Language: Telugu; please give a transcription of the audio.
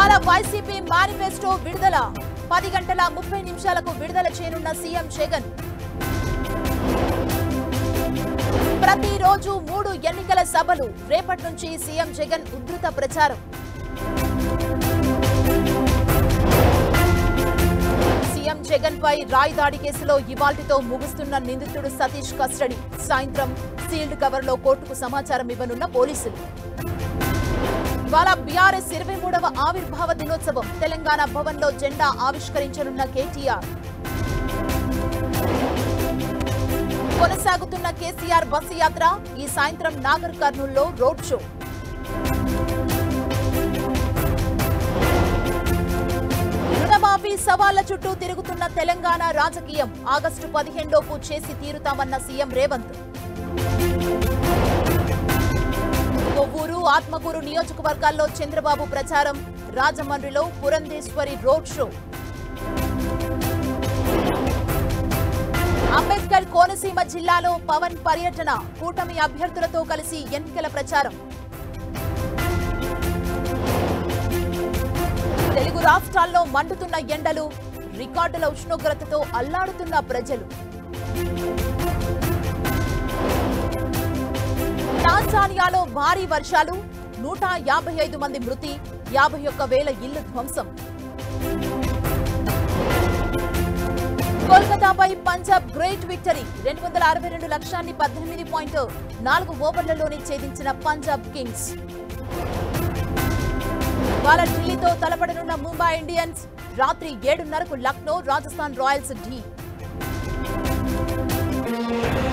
ఇవాళ వైసీపీ మేనిఫెస్టో విడుదల పది గంటల ముప్పై నిమిషాలకు విడుదల చేయనున్న సీఎం జగన్ ప్రతిరోజు మూడు ఎన్నికల సభలు రేపటి నుంచి సీఎం జగన్ ఉధృత ప్రచారం సీఎం జగన్ పై రాయి దాడి కేసులో ఇవాల్టితో ముగుస్తున్న నిందితుడు సతీష్ కస్టడీ సాయంత్రం సీల్డ్ కవర్ లో కోర్టుకు సమాచారం ఇవ్వనున్న పోలీసులు ఇవాళ బీఆర్ఎస్ ఇరవై మూడవ ఆవిర్భావ దినోత్సవం తెలంగాణ భవన్ లో జెండా ఆవిష్కరించనున్న కేటీఆర్ కొనసాగుతున్న కేసీఆర్ బస్సు యాత్ర ఈ సాయంత్రం నాగర్ కర్నూల్లో రోడ్ షో రుణమాఫీ సవాళ్ల చుట్టూ తిరుగుతున్న తెలంగాణ రాజకీయం ఆగస్టు పదిహేనులోపు చేసి తీరుతామన్న సీఎం రేవంత్ కొవ్వూరు ఆత్మకూరు నియోజకవర్గాల్లో చంద్రబాబు ప్రచారం రాజమండ్రిలో పురంధేశ్వరి రోడ్ షో అంబేద్కర్ కోనసీమ జిల్లాలో పవన్ పర్యటన కూటమి అభ్యర్థులతో కలిసి ఎన్నికల ప్రచారం తెలుగు రాష్ట్రాల్లో మండుతున్న ఎండలు రికార్డుల ఉష్ణోగ్రతతో అల్లాడుతున్న ప్రజలు టాంజానియాలో భారీ వర్షాలు నూట యాభై ఐదు మంది మృతి యాభై ఒక్క వేల ఇళ్లు ధ్వంసం కోల్కతాపై పంజాబ్ గ్రేట్ విక్టరీ రెండు వందల అరవై రెండు లక్షాన్ని పద్దెనిమిది పాయింట్ నాలుగు ఓవర్లలోనే ఛేదించిన పంజాబ్ కింగ్స్ వాళ్ళ ఢిల్లీతో తలపడనున్న ముంబై ఇండియన్స్ రాత్రి ఏడున్నరకు లక్నో రాజస్థాన్ రాయల్స్ ఢీ